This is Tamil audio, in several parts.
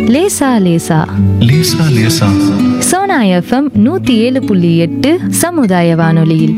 லேசா லேசா லேசா லேசா சோனா எஃப்எம் நூத்தி ஏழு புள்ளி எட்டு சமுதாய வானொலியில்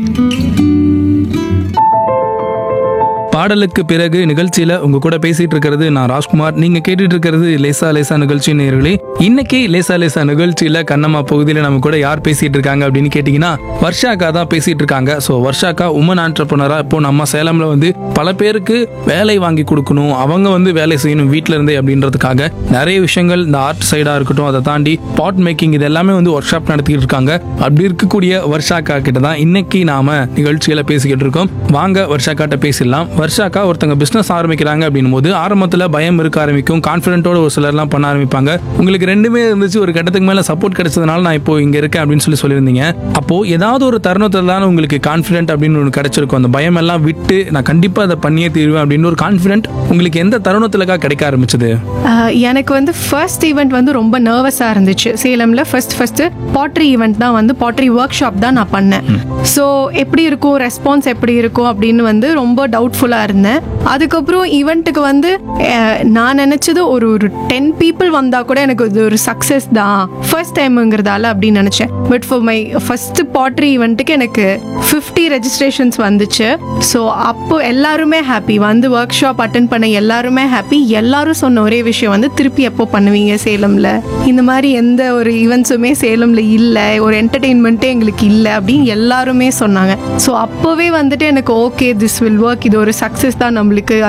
பாடலுக்கு பிறகு நிகழ்ச்சியில உங்க கூட பேசிட்டு இருக்கிறது நான் ராஜ்குமார் நீங்க கேட்டுட்டு இருக்கிறது லேசா லேசா நிகழ்ச்சி நேயர்களே இன்னைக்கு லேசா லேசா நிகழ்ச்சியில கண்ணம்மா பகுதியில நம்ம கூட யார் பேசிட்டு இருக்காங்க அப்படின்னு கேட்டீங்கன்னா வர்ஷாக்கா தான் பேசிட்டு இருக்காங்க ஸோ வர்ஷாக்கா உமன் ஆண்டர்பனரா இப்போ நம்ம சேலம்ல வந்து பல பேருக்கு வேலை வாங்கி கொடுக்கணும் அவங்க வந்து வேலை செய்யணும் வீட்ல இருந்தே அப்படின்றதுக்காக நிறைய விஷயங்கள் இந்த ஆர்ட் சைடா இருக்கட்டும் அதை தாண்டி பாட் மேக்கிங் இது எல்லாமே வந்து ஒர்க் ஷாப் நடத்திட்டு இருக்காங்க அப்படி இருக்கக்கூடிய வர்ஷாக்கா கிட்ட தான் இன்னைக்கு நாம நிகழ்ச்சியில பேசிக்கிட்டு இருக்கோம் வாங்க வர்ஷாக்காட்ட பேசிடலாம் வர்ஷாக்கா ஒருத்தங்க பிசினஸ் ஆரம்பிக்கிறாங்க அப்படின்னும் போது ஆரம்பத்துல பயம் இருக்க ஆரம்பிக்கும் கான்ஃபிடென்ட்டோட ஒரு சிலர்லாம் பண்ண ஆரம்பிப்பாங்க உங்களுக்கு ரெண்டுமே இருந்துச்சு ஒரு கட்டத்துக்கு மேல சப்போர்ட் கிடைச்சதுனால நான் இப்போ இங்க இருக்கேன் அப்படின்னு சொல்லி சொல்லியிருந்தீங்க அப்போ ஏதாவது ஒரு தருணத்துல தான் உங்களுக்கு கான்ஃபிடென்ட் அப்படின்னு ஒன்று கிடைச்சிருக்கும் அந்த பயம் எல்லாம் விட்டு நான் கண்டிப்பா அதை பண்ணியே தீருவேன் அப்படின்னு ஒரு கான்ஃபிடென்ட் உங்களுக்கு எந்த தருணத்துலக்கா கிடைக்க ஆரம்பிச்சது ஆஹ் எனக்கு வந்து ஃபர்ஸ்ட் ஈவெண்ட் வந்து ரொம்ப நர்வஸாக இருந்துச்சு சேலமில் ஃபர்ஸ்ட் ஃபர்ஸ்ட் பாட்ரி ஈவெண்ட் தான் வந்து பாட்ரி ஒர்க் ஷாப் தான் நான் பண்ணேன் ஸோ எப்படி இருக்கும் ரெஸ்பான்ஸ் எப்படி இருக்கும் அப்படின்னு வந்து ரொம்ப டவுட்ஃபுல்லாக இருந்தேன் அதுக்கப்புறம் ஈவெண்ட்டுக்கு வந்து ஆஹ் நான் நினச்சது ஒரு ஒரு டென் பீப்புள் வந்தால் கூட எனக்கு இது ஒரு சக்ஸஸ் தான் ஃபர்ஸ்ட் டைமுங்கிறதால அப்படின்னு நினச்சேன் but for my first pottery ஈவெண்ட்டுக்கு எனக்கு ஃபிஃப்டி ரெஜிஸ்ட்ரேஷன்ஸ் வந்துச்சு ஸோ அப்போ எல்லாருமே ஹாப்பி வந்து ஒர்க் ஷாப் அட்டன் பண்ண எல்லாருமே ஹாப்பி எல்லாரும் சொன்ன ஒரே விஷயம் வந்து திருப்பி எப்போ பண்ணுவீங்க சேலம்ல இந்த மாதிரி எந்த ஒரு ஈவெண்ட்ஸுமே சேலம்ல இல்லை ஒரு என்டர்டெயின்மெண்ட்டே எங்களுக்கு இல்லை அப்படின்னு எல்லாருமே சொன்னாங்க ஸோ அப்போவே வந்துட்டு எனக்கு ஓகே திஸ் வில் ஒர்க் இது ஒரு சக்ஸஸ் தான் நம்மளுக்கு